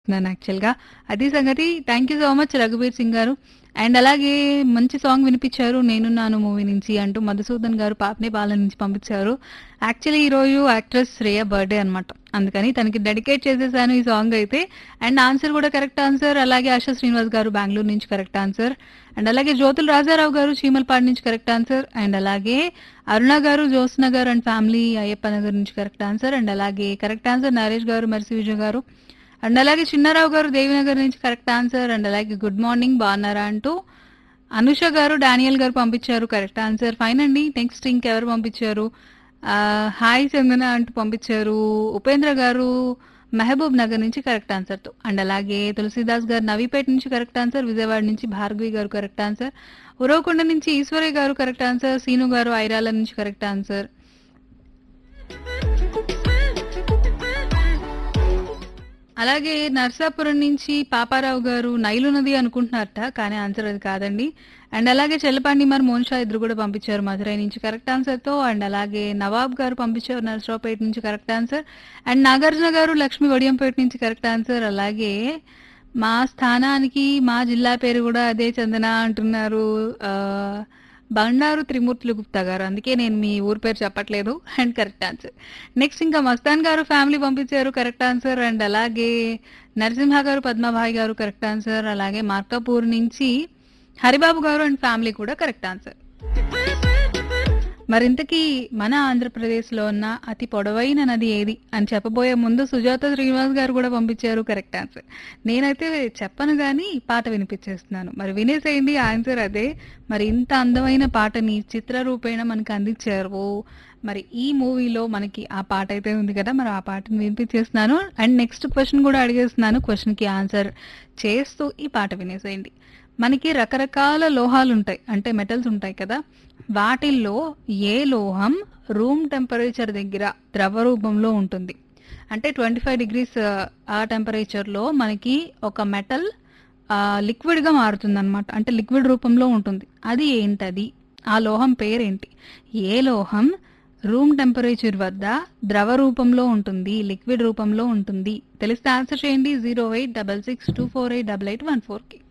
నాను యాక్చువల్‌గా. అది సంగతి. Thank you so much Raghubir Singh గారు. అండ్ అలాగే మంచి సాంగ్ వినిపించారు 'నేనున్నాను' మూవీ నుంచి అంటూ మధుసూదన్ గారు పాపనేపాలెం నుంచి పంపించారు. యాక్చువల్లీ ఈరోజు యాక్ట్రెస్ శ్రేయ బర్త్‌డే అనమాట. అందుకని తనకి డెడికేట్ చేసేసాను ఈ సాంగ్ అయితే. అండ్ ఆన్సర్ కూడా కరెక్ట్ ఆన్సర్. అలాగే ఆశా శ్రీనివాస్ గారు బెంగుళూరు నుంచి కరెక్ట్ ఆన్సర్. అండ్ అలాగే జ్యోతుల రాజారావు గారు చీమలపాడు నుంచి కరెక్ట్ ఆన్సర్. అండ్ అలాగే అరుణ గారు, జ్యోత్స్న గారు అండ్ ఫ్యామిలీ అయ్యప్ప నగర్ నుంచి కరెక్ట్ ఆన్సర్. అండ్ అలాగే కరెక్ట్ ఆన్సర్ నరేష్ గారు, మెర్సి విజయ్ గారు. అండ్ అలాగే చిన్నారావు గారు దేవినగర్ నుంచి కరెక్ట్ ఆన్సర్. అండ్ అలాగే గుడ్ మార్నింగ్ బాగున్నారా అంటూ అనుష గారు, డానియల్ గారు పంపించారు కరెక్ట్ ఆన్సర్. ఫైన్ అండి. నెక్స్ట్ ఇంకెవరు పంపించారు? ఆహ్, హాయ్ చందన అంటూ పంపించారు. ఉపేంద్ర గారు మహబూబ్ నగర్ నుంచి కరెక్ట్ ఆన్సర్‌తో. అండ్ అలాగే తులసీదాస్ గారు నవీపేట నుంచి కరెక్ట్ ఆన్సర్. విజయవాడ నుంచి భార్గవి గారు కరెక్ట్ ఆన్సర్. ఉరవకొండ నుంచి ఈశ్వరయ్య గారు కరెక్ట్ ఆన్సర్. సీను గారు ఐరాల నుంచి కరెక్ట్ ఆన్సర్. అలాగే నర్సాపురం నుంచి పాపారావు గారు నైలు నది అనుకుంటున్నారట. కానీ ఆన్సర్ అది కాదండి. అండ్ అలాగే చెల్లపాండి మరి మోనిషా ఇద్దరు కూడా పంపించారు మధురై నుంచి కరెక్ట్ ఆన్సర్‌తో. అండ్ అలాగే నవాబ్ గారు పంపించారు నరసరావుపేట నుంచి కరెక్ట్ ఆన్సర్. అండ్ నాగార్జున గారు లక్ష్మి వడియంపేట నుంచి కరెక్ట్ ఆన్సర్. అలాగే మా స్థానానికి మా జిల్లా పేరు కూడా అదే చందన అంటున్నారు. ఆహ్, బండారు త్రిమూర్తులు గుప్తా గారు. అందుకే నేను మీ ఊరు పేరు చెప్పట్లేదు. And correct answer. నెక్స్ట్ ఇంకా మస్తాన్ గారు ఫ్యామిలీ పంపించారు కరెక్ట్ ఆన్సర్. అండ్ అలాగే నరసింహ గారు, పద్మభాయ్ గారు కరెక్ట్ ఆన్సర్. అలాగే మార్కాపూర్ నుంచి హరిబాబు గారు అండ్ ఫ్యామిలీ కూడా కరెక్ట్ ఆన్సర్. మరింతకీ మన ఆంధ్రప్రదేశ్‌లో ఉన్న అతి పొడవైన నది ఏది? అని చెప్పబోయే ముందు సుజాత శ్రీనివాస్ గారు కూడా పంపించారు కరెక్ట్ ఆన్సర్. నేనైతే చెప్పను గానీ పాట వినిపించేస్తున్నాను. మరి వినేసేయండి ఆన్సర్ అదే. మరి ఇంత అందమైన పాటని చిత్ర రూపేణ మనకు అందించారు. మరి ఈ మూవీలో మనకి ఆ పాట అయితే ఉంది కదా! మరి ఆ పాటని వినిపించేస్తున్నాను. అండ్ నెక్స్ట్ క్వెషన్ కూడా అడిగేస్తున్నాను. క్వెషన్‌కి ఆన్సర్ చేస్తూ ఈ పాట వినేసేయండి. మనకి రకరకాల లోహాలుంటాయి. అంటే మెటల్స్ ఉంటాయి కదా! వాటిల్లో ఏ లోహం రూమ్ టెంపరేచర్ దగ్గర ద్రవ రూపంలో ఉంటుంది? అంటే 25 డిగ్రీస్ ఆ టెంపరేచర్‌లో మనకి ఒక మెటల్ ఆహ్, లిక్విడ్‌గా మారుతుందనమాట. అంటే లిక్విడ్ రూపంలో ఉంటుంది. అది ఏంటది? ఆ లోహం పేరేంటి? ఏ లోహం రూమ్ టెంపరేచర్ వద్ద ద్రవ రూపంలో ఉంటుంది. లిక్విడ్ రూపంలో ఉంటుంది. తెలిస్తే ఆన్సర్ చేయండి 086624888814కి.